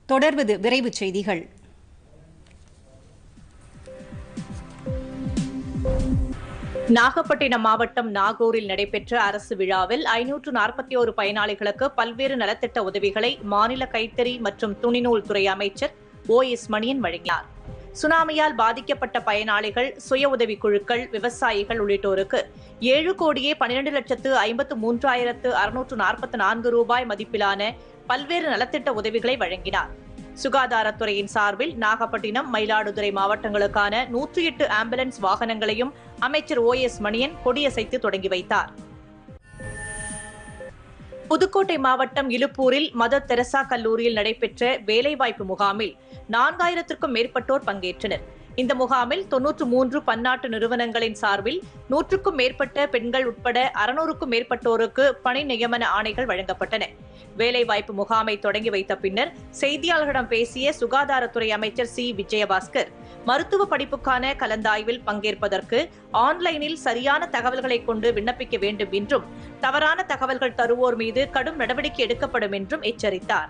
தொடர்வது விரைவுச் செய்திகள் நாகப்பட்டினம் மாவட்டம் நாகூரில் நடைபெற்ற அரசு விழாவில் ஐநூற்று நாற்பத்தி ஒரு பயனாளிகளுக்கு பல்வேறு நலத்திட்ட உதவிகளை மாநில கைத்தறி மற்றும் துணிநூல் துறை அமைச்சர் ஓ எஸ் மணியன் வழங்கினார் சுனாமியால் பாதிக்கப்பட்ட பயனாளிகள் சுய உதவிக் குழுக்கள் விவசாயிகள் உள்ளிட்டோருக்கு ஏழு கோடியே பனிரெண்டு லட்சத்து ஐம்பத்து மூன்றாயிரத்து அறுநூற்று நாற்பத்தி நான்கு ரூபாய் மதிப்பிலான பல்வேறு நலத்திட்ட உதவிகளை வழங்கினார் சுகாதாரத்துறையின் சார்பில் நாகப்பட்டினம் மயிலாடுதுறை மாவட்டங்களுக்கான நூற்றி எட்டு ஆம்புலன்ஸ் வாகனங்களையும் அமைச்சர் ஓ எஸ் மணியன் கொடியசைத்து தொடங்கி வைத்தார் புதுக்கோட்டை மாவட்டம் இலுப்பூரில் மதர் தெரசா கல்லூரியில் நடைபெற்ற வேலைவாய்ப்பு முகாமில் நான்காயிரத்திற்கும் மேற்பட்டோர் பங்கேற்றனர் இந்த முகாமில் தொன்னூற்று மூன்று பன்னாட்டு நிறுவனங்களின் சார்பில் நூற்றுக்கும் மேற்பட்ட பெண்கள் உட்பட அறுநூறுக்கும் மேற்பட்டோருக்கு பணி நியமன ஆணைகள் வழங்கப்பட்டன வேலைவாய்ப்பு முகாமை தொடங்கி வைத்த பின்னர் செய்தியாளர்களிடம் பேசிய சுகாதாரத்துறை அமைச்சர் சி விஜயபாஸ்கர் மருத்துவ படிப்புக்கான கலந்தாய்வில் பங்கேற்பதற்கு ஆன்லைனில் சரியான தகவல்களை கொண்டு விண்ணப்பிக்க வேண்டும் என்றும் தவறான தகவல்கள் தருவோர் மீது கடும் நடவடிக்கை எடுக்கப்படும் என்றும் எச்சரித்தார்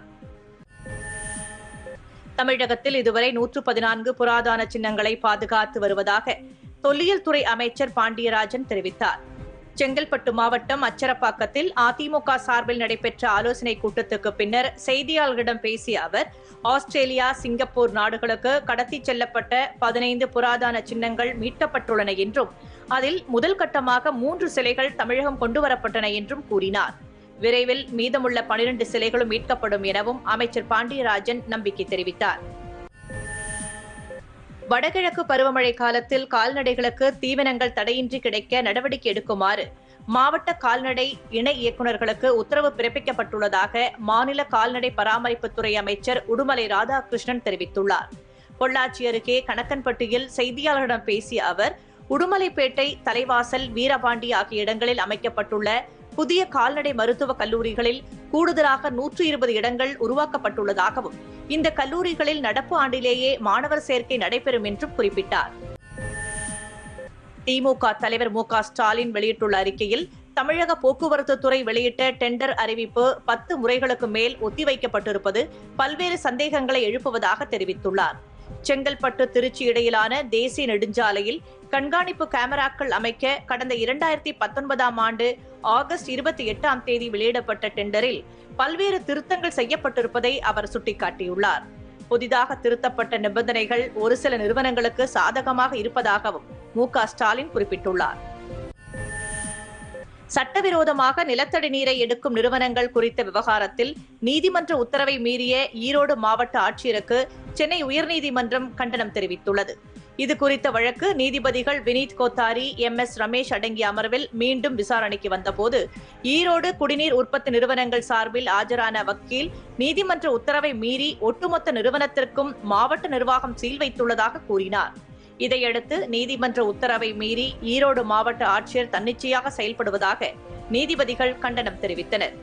தமிழகத்தில் இதுவரை நூற்று பதினான்கு புராதன சின்னங்களை பாதுகாத்து வருவதாக தொல்லியல் துறை அமைச்சர் பாண்டியராஜன் தெரிவித்தார் செங்கல்பட்டு மாவட்டம் அச்சரப்பாக்கத்தில் அதிமுக சார்பில் நடைபெற்ற ஆலோசனைக் கூட்டத்துக்கு பின்னர் செய்தியாளர்களிடம் பேசிய அவர் ஆஸ்திரேலியா சிங்கப்பூர் நாடுகளுக்கு கடத்திச் செல்லப்பட்ட பதினைந்து புராதன சின்னங்கள் மீட்கப்பட்டுள்ளன என்றும் அதில் முதல் கட்டமாக மூன்று சிலைகள் தமிழகம் கொண்டுவரப்பட்டன என்றும் கூறினார் விரைவில் மீதமுள்ள பனிரெண்டு சிலைகளும் மீட்கப்படும் எனவும் அமைச்சர் பாண்டியராஜன் நம்பிக்கை தெரிவித்தார் வடகிழக்கு பருவமழை காலத்தில் கால்நடைகளுக்கு தீவனங்கள் தடையின்றி கிடைக்க நடவடிக்கை எடுக்குமாறு மாவட்ட கால்நடை இணை இயக்குநர்களுக்கு உத்தரவு பிறப்பிக்கப்பட்டுள்ளதாக மாநில கால்நடை பராமரிப்புத்துறை அமைச்சர் உடுமலை ராதாகிருஷ்ணன் தெரிவித்துள்ளார் பொள்ளாச்சி அருகே கணக்கன்பட்டியில் செய்தியாளர்களிடம் பேசிய அவர் உடுமலைப்பேட்டை தலைவாசல் வீரபாண்டி ஆகிய இடங்களில் அமைக்கப்பட்டுள்ள புதிய கால்நடை மருத்துவக் கல்லூரிகளில் கூடுதலாக நூற்று இருபது இடங்கள் உருவாக்கப்பட்டுள்ளதாகவும் இந்த கல்லூரிகளில் நடப்பு ஆண்டிலேயே மாணவர் சேர்க்கை நடைபெறும் என்றும் குறிப்பிட்டார் திமுக தலைவர் மு க ஸ்டாலின் வெளியிட்டுள்ள அறிக்கையில் தமிழக போக்குவரத்து துறை வெளியிட்ட டெண்டர் அறிவிப்பு பத்து முறைகளுக்கு மேல் ஒத்திவைக்கப்பட்டிருப்பது பல்வேறு சந்தேகங்களை எழுப்புவதாக தெரிவித்துள்ளார் செங்கல்பட்டு திருச்சி இடையிலான தேசிய நெடுஞ்சாலையில் கண்காணிப்பு கேமராக்கள் அமைக்க கடந்த இரண்டாயிரத்தி பத்தொன்பதாம் ஆண்டு ஆகஸ்ட் இருபத்தி எட்டாம் தேதி வெளியிடப்பட்ட டெண்டரில் பல்வேறு திருத்தங்கள் செய்யப்பட்டிருப்பதை அவர் சுட்டிக்காட்டியுள்ளார் புதிதாக திருத்தப்பட்ட நிபந்தனைகள் ஒரு சில நிறுவனங்களுக்கு சாதகமாக இருப்பதாகவும் மு க ஸ்டாலின் குறிப்பிட்டுள்ளார் சட்டவிரோதமாக நிலத்தடி நீரை எடுக்கும் நிறுவனங்கள் குறித்த விவகாரத்தில் நீதிமன்ற உத்தரவை மீறிய ஈரோடு மாவட்ட ஆட்சியருக்கு சென்னை உயர்நீதிமன்றம் கண்டனம் தெரிவித்துள்ளது இது குறித்த வழக்கு நீதிபதிகள் வினீத் கோத்தாரி எம் எஸ் ரமேஷ் அடங்கிய அமர்வில் மீண்டும் விசாரணைக்கு வந்தபோது ஈரோடு குடிநீர் உற்பத்தி நிறுவனங்கள் சார்பில் ஆஜரான வக்கீல் நீதிமன்ற உத்தரவை மீறி ஒட்டுமொத்த நிறுவனத்திற்கும் மாவட்ட நிர்வாகம் சீல் வைத்துள்ளதாக கூறினார் இதையடுத்து நீதிமன்ற உத்தரவை மீறி ஈரோடு மாவட்ட ஆட்சியர் தன்னிச்சையாக செயல்படுவதாக நீதிபதிகள் கண்டனம் தெரிவித்தனர்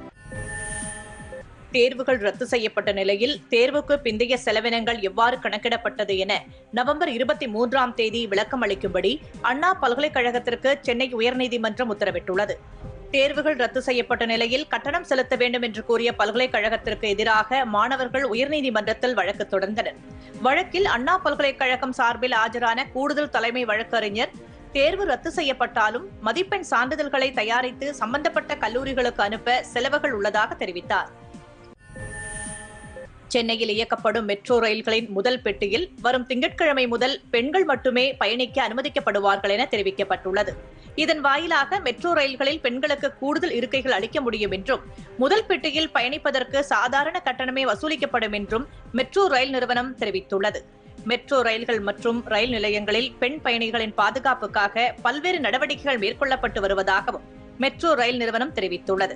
தேர்வுகள் ரத்து செய்யப்பட்ட நிலையில் தேர்வுக்கு பிந்தைய செலவினங்கள் எவ்வாறு கணக்கிடப்பட்டது என நவம்பர் இருபத்தி மூன்றாம் தேதி விளக்கம் அளிக்கும்படி அண்ணா பல்கலைக்கழகத்திற்கு சென்னை உயர்நீதிமன்றம் உத்தரவிட்டுள்ளது தேர்வுகள் ரத்து செய்யப்பட்ட நிலையில் கட்டணம் செலுத்த வேண்டும் என்று கூறிய பல்கலைக்கழகத்திற்கு எதிராக மாணவர்கள் உயர்நீதிமன்றத்தில் வழக்கு தொடர்ந்தனர் வழக்கில் அண்ணா பல்கலைக்கழகம் சார்பில் ஆஜரான கூடுதல் தலைமை வழக்கறிஞர் தேர்வு ரத்து செய்யப்பட்டாலும் மதிப்பெண் சான்றிதழ்களை தயாரித்து சம்பந்தப்பட்ட கல்லூரிகளுக்கு அனுப்ப செலவுகள் உள்ளதாக தெரிவித்தார் சென்னையில் இயக்கப்படும் மெட்ரோ ரயில்களின் முதல் பெட்டியில் வரும் திங்கட்கிழமை முதல் பெண்கள் மட்டுமே பயணிக்க அனுமதிக்கப்படுவார்கள் என தெரிவிக்கப்பட்டுள்ளது இதன் வாயிலாக மெட்ரோ ரயில்களில் பெண்களுக்கு கூடுதல் இருக்கைகள் அளிக்க முடியும் என்றும் முதல் பெட்டியில் பயணிப்பதற்கு சாதாரண கட்டணமே வசூலிக்கப்படும் என்றும் மெட்ரோ ரயில் நிறுவனம் தெரிவித்துள்ளது மெட்ரோ ரயில்கள் மற்றும் ரயில் நிலையங்களில் பெண் பயணிகளின் பாதுகாப்புக்காக பல்வேறு நடவடிக்கைகள் மேற்கொள்ளப்பட்டு வருவதாகவும் மெட்ரோ ரயில் நிறுவனம் தெரிவித்துள்ளது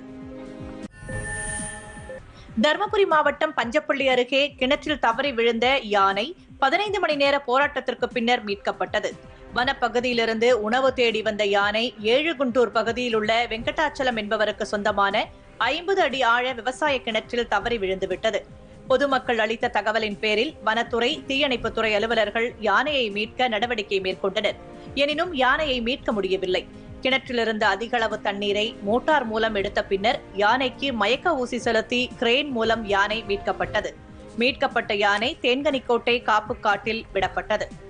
தருமபுரி மாவட்டம் பஞ்சப்பள்ளி அருகே கிணற்றில் தவறி விழுந்த யானை பதினைந்து மணி நேர போராட்டத்திற்கு பின்னர் மீட்கப்பட்டது வனப்பகுதியிலிருந்து உணவு தேடி வந்த யானை ஏழுகுண்டூர் பகுதியில் உள்ள வெங்கடாச்சலம் என்பவருக்கு சொந்தமான ஐம்பது அடி ஆழ விவசாய கிணற்றில் தவறி விழுந்துவிட்டது பொதுமக்கள் அளித்த தகவலின் பேரில் வனத்துறை தீயணைப்புத்துறை அலுவலர்கள் யானையை மீட்க நடவடிக்கை மேற்கொண்டனர் எனினும் யானையை மீட்க முடியவில்லை கிணற்றிலிருந்த அதிக அளவு தண்ணீரை மோட்டார் மூலம் எடுத்த பின்னர் யானைக்கு மயக்க ஊசி செலுத்தி கிரேன் மூலம் யானை மீட்கப்பட்டது மீட்கப்பட்ட யானை தேன்கனிக்கோட்டை காப்புக்காட்டில் விடப்பட்டது